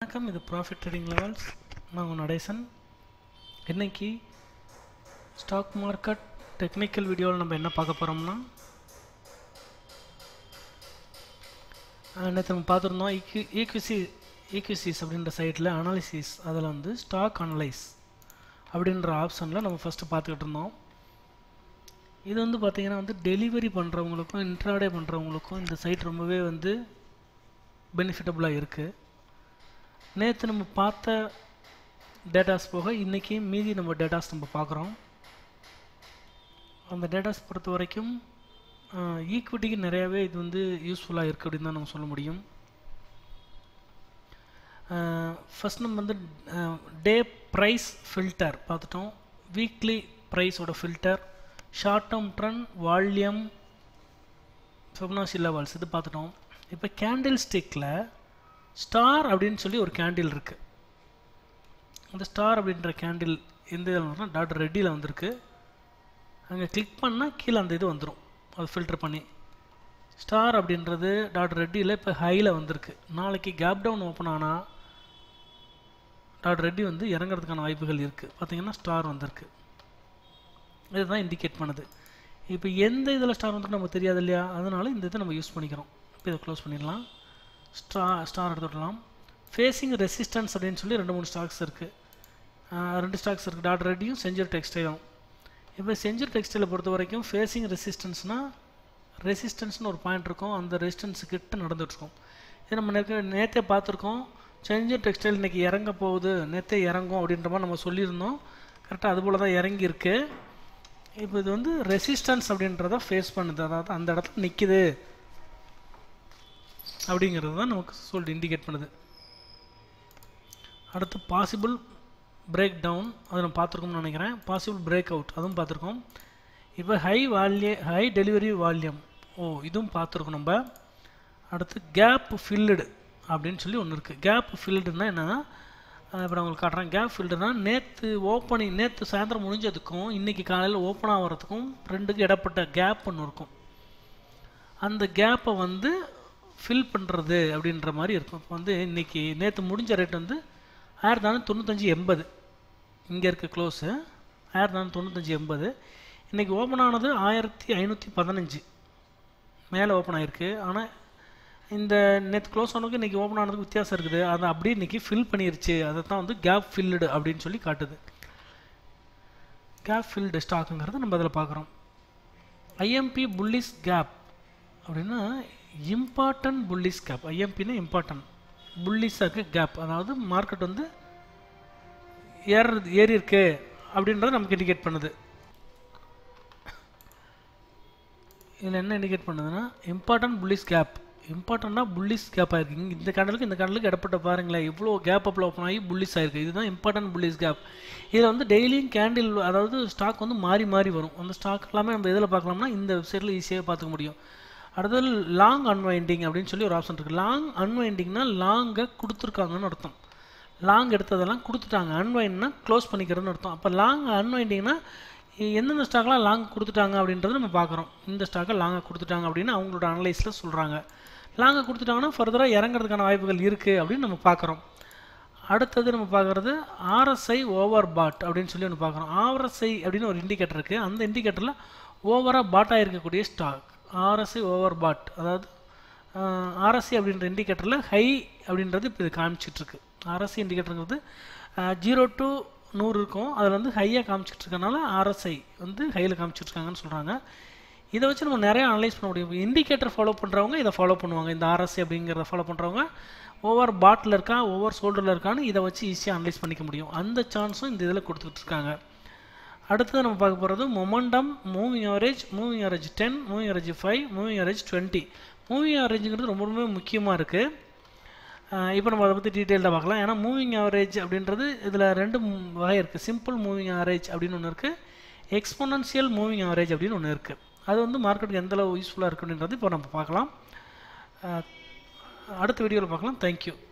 வணக்கம் இது profit trading levels நான் உங்கள் நடேசன் இன்னைக்கு ஸ்டாக் மார்க்கெட் டெக்னிக்கல் வீடியோவில் நம்ம என்ன பார்க்க போகிறோம்னா நேற்று நம்ம பார்த்துருந்தோம் ஈக்வி ஈக்விசி ஈக்விசிஸ் அப்படின்ற சைட்டில் அனாலிசிஸ் அதில் வந்து ஸ்டாக் அனலைஸ் அப்படின்ற ஆப்ஷனில் நம்ம ஃபஸ்ட்டு பார்த்துக்கிட்டு இருந்தோம் இது வந்து பார்த்திங்கன்னா வந்து டெலிவரி பண்ணுறவங்களுக்கும் இன்ட்ராடே பண்ணுறவங்களுக்கும் இந்த சைட் ரொம்பவே வந்து பெனிஃபிட்டபுளாக இருக்குது நேற்று நம்ம பார்த்த டேட்டாஸ் போக இன்றைக்கி மீதி நம்ம டேட்டாஸ் நம்ம பார்க்குறோம் அந்த டேட்டாஸ் பொறுத்த வரைக்கும் ஈக்விட்டிக்கு நிறையாவே இது வந்து யூஸ்ஃபுல்லாக இருக்குது அப்படின்னு தான் நம்ம சொல்ல முடியும் ஃபஸ்ட் நம்ம வந்து டே ப்ரைஸ் ஃபில்டர் பார்த்துட்டோம் வீக்லி ப்ரைஸோட filter short term trend volume Fibonacci levels இது பார்த்துட்டோம் இப்போ கேண்டில் ஸ்டிக்கில் ஸ்டார் அப்படின்னு சொல்லி ஒரு கேண்டில் இருக்குது அந்த ஸ்டார் அப்படின்ற கேண்டில் எந்த இதில் வந்துன்னா டாக்டர் ரெட்டியில் வந்திருக்கு அங்கே கிளிக் பண்ணால் கீழே அந்த இது வந்துடும் அது ஃபில்டர் பண்ணி ஸ்டார் அப்படின்றது டாக்டர் ரெட்டியில் இப்போ ஹையில் வந்திருக்கு நாளைக்கு கேப் டவுன் ஓப்பன் ஆனால் டாக்டர் ரெட்டி வந்து இறங்குறதுக்கான வாய்ப்புகள் இருக்குது பார்த்தீங்கன்னா ஸ்டார் வந்திருக்கு இதுதான் இண்டிகேட் பண்ணுது இப்போ எந்த இதில் ஸ்டார் வந்துட்டு நமக்கு தெரியாது இல்லையா அதனால இந்த இதை நம்ம யூஸ் பண்ணிக்கிறோம் இப்போ இதை க்ளோஸ் பண்ணிடலாம் ஸ்டா ஸ்டார் எடுத்துடலாம் ஃபேஸிங் ரெசிஸ்டன்ஸ் அப்படின்னு சொல்லி ரெண்டு மூணு ஸ்டாக்ஸ் இருக்குது ரெண்டு ஸ்டாக்ஸ் இருக்குது டாட் ரெட்டியும் செஞ்சுரி டெக்ஸ்டைலும் இப்போ செஞ்சுரி டெக்ஸ்டைலை பொறுத்த வரைக்கும் ஃபேஸிங் ரெசிஸ்டன்ஸ்னால் ரெசிஸ்டன்ஸ்னு ஒரு பாயிண்ட் இருக்கும் அந்த ரெசிஸ்டன்ஸ் கிட்ட நடந்துகிட்ருக்கோம் இது நம்ம நேற்று நேற்றே பார்த்துருக்கோம் செஞ்சுரி டெக்ஸ்டைல் இன்றைக்கி இறங்க போகுது நேற்றே இறங்கும் அப்படின்ற மாதிரி நம்ம சொல்லியிருந்தோம் கரெக்டாக அதுபோல் தான் இறங்கியிருக்கு இப்போ இது வந்து ரெசிஸ்டன்ஸ் அப்படின்றத ஃபேஸ் பண்ணுது அதாவது அந்த இடத்துல நிற்கிது அப்படிங்கிறது தான் நமக்கு சொல்லிட்டு இண்டிகேட் பண்ணுது அடுத்து பாசிபிள் பிரேக் டவுன் அதை நம்ம பார்த்துருக்கோம்னு நினைக்கிறேன் பாசிபிள் பிரேக் அவுட் அதுவும் பார்த்துருக்கோம் இப்போ high value high delivery volume ஓ இதுவும் பார்த்துருக்கோம் நம்ம அடுத்து கேப் ஃபில்டு அப்படின்னு சொல்லி ஒன்று இருக்குது கேப் ஃபில்டுனா என்னென்னா இப்போ நான் உங்களுக்கு காட்டுறேன் கேப் ஃபில்டுனா நேற்று ஓப்பனிங் நேற்று சாயந்தரம் முடிஞ்சதுக்கும் இன்றைக்கி காலையில் ஓப்பன் ஆகிறதுக்கும் ரெண்டுக்கும் இடப்பட்ட கேப் ஒன்று இருக்கும் அந்த கேப்பை வந்து ஃபில் பண்ணுறது அப்படின்ற மாதிரி இருக்கும் இப்போ வந்து இன்றைக்கி நேற்று முடிஞ்ச ரேட் வந்து ஆயிரத்தி நானூற்றி தொண்ணூத்தஞ்சு எண்பது இங்கே இருக்க க்ளோஸு ஆயிரத்தி நானூற்றி தொண்ணூத்தஞ்சு எண்பது இன்றைக்கி ஓப்பன் ஆனது ஆயிரத்தி ஐநூற்றி பதினஞ்சு மேலே ஓப்பன் ஆகிருக்கு ஆனால் இந்த நேற்று க்ளோஸ் ஆனதுக்கு இன்றைக்கி ஓப்பன் ஆனதுக்கு வித்தியாசம் இருக்குது அதை அப்படியே இன்றைக்கி ஃபில் பண்ணிருச்சு அதை தான் வந்து கேப் ஃபில்டு அப்படின்னு சொல்லி காட்டுது கேப் ஃபில்டு ஸ்டாக்குங்கிறத நம்ம அதில் பார்க்குறோம் ஐஎம்பி புல்லிஸ் கேப் அப்படின்னா இம்பார்ட்டன்ட் புல்லிஸ் கேப் ஐஎம்பின்னா இம்பார்ட்டன்ட் புல்லிஸாக்கு கேப் அதாவது மார்க்கெட் வந்து ஏறது ஏறி இருக்கு அப்படின்றத நமக்கு இண்டிகேட் பண்ணுது இதில் என்ன இண்டிகேட் பண்ணுதுன்னா இம்பார்ட்டன்ட் புல்லிஸ் கேப் இம்பார்ட்டண்ட்டாக புல்லிஸ் கேப் ஆயிருக்கு இங்கே இந்த கேண்டலுக்கு இந்த கேண்டலுக்கு இடப்பட்ட பாருங்களேன் இவ்வளோ கேப் அப்பில் ஓப்பன் ஆகி புல்லிஸ் ஆயிருக்கு இதுதான் இம்பார்ட்டன்ட் புல்லிஸ் கேப் இதில் வந்து டெய்லியும் கேண்டில் அதாவது ஸ்டாக் வந்து மாறி மாறி வரும் அந்த ஸ்டாக் எல்லாமே நம்ம எதில் பார்க்கலாம்னா இந்த வெப்சைட்டில் ஈஸியாக பார்த்துக்க முடியும் அடுத்தது லாங் அன்வைண்டிங் அப்படின்னு சொல்லி ஒரு ஆப்ஷன் இருக்குது லாங் அன்வைண்டிங்னா லாங்கை கொடுத்துருக்காங்கன்னு அர்த்தம் லாங் எடுத்ததெல்லாம் கொடுத்துட்டாங்க அன்வைண்ட்னா க்ளோஸ் பண்ணிக்கிறதுன்னு அர்த்தம் அப்போ லாங் அன்வைண்டிங்னா எந்தெந்த ஸ்டாக்லாம் லாங் கொடுத்துட்டாங்க அப்படின்றத நம்ம பார்க்குறோம் இந்த ஸ்டாக்கை லாங்காக கொடுத்துட்டாங்க அப்படின்னு அவங்களோட அனலைஸில் சொல்கிறாங்க லாங்காக கொடுத்துட்டாங்கன்னா ஃபர்தராக இறங்குறதுக்கான வாய்ப்புகள் இருக்குது அப்படின்னு நம்ம பார்க்குறோம் அடுத்தது நம்ம பார்க்குறது ஆர்எஸ்ஐ ஓவர் பாட் அப்படின்னு சொல்லி ஒன்று பார்க்குறோம் ஆர்எஸ்ஐ அப்படின்னு ஒரு இண்டிகேட்டர் இருக்குது அந்த இண்டிகேட்டரில் ஓவராக பாட் ஆகிருக்கக்கூடிய ஸ்டாக் ஆர்எஸ்ஐ ஓவர் பாட் அதாவது ஆர்எஸ்சி அப்படின்ற இண்டிகேட்டரில் ஹை அப்படின்றது இப்போ இது காமிச்சிட்ருக்கு ஆர்எஸ்சி இண்டிகேட்டருங்கிறது ஜீரோ டு நூறு இருக்கும் அதில் வந்து ஹையாக காமிச்சிட்டு இருக்கனால ஆர்எஸ்ஐ வந்து ஹையில் காமிச்சிட்ருக்காங்கன்னு சொல்கிறாங்க இதை வச்சு நம்ம நிறையா அனலைஸ் பண்ண முடியும் இண்டிகேட்டர் ஃபாலோ பண்ணுறவங்க இதை ஃபாலோ பண்ணுவாங்க இந்த ஆர்எஸ்சி அப்படிங்கிறத ஃபாலோ பண்ணுறவங்க ஒவ்வொரு பாட்டில் இருக்கா ஒவ்வொரு ஷோல்டரில் இருக்கான்னு இதை வச்சு ஈஸியாக அனலைஸ் பண்ணிக்க முடியும் அந்த சான்ஸும் இந்த இதில் கொடுத்துட்டு இருக்காங்க அடுத்தது நம்ம பார்க்க போகிறது momentum moving average moving average ten moving average five moving average twenty moving ஆவரேஜுங்கிறது ரொம்ப ரொம்ப முக்கியமாக இருக்குது இப்போ நம்ம அதை பற்றி டீட்டெயில்டாக பார்க்கலாம் ஏன்னா மூவிங் ஆவரேஜ் அப்படின்றது இதில் ரெண்டு வகை இருக்குது சிம்பிள் மூவிங் ஆவரேஜ் அப்படின்னு ஒன்று இருக்குது எக்ஸ்போனன்சியல் மூவிங் ஆவரேஜ் அப்படின்னு ஒன்று இருக்குது அது வந்து மார்க்கெட்டுக்கு எந்தளவு யூஸ்ஃபுல்லாக இருக்குன்றது இப்போ நம்ம பார்க்கலாம் அடுத்த வீடியோவில் பார்க்கலாம் தேங்க்யூ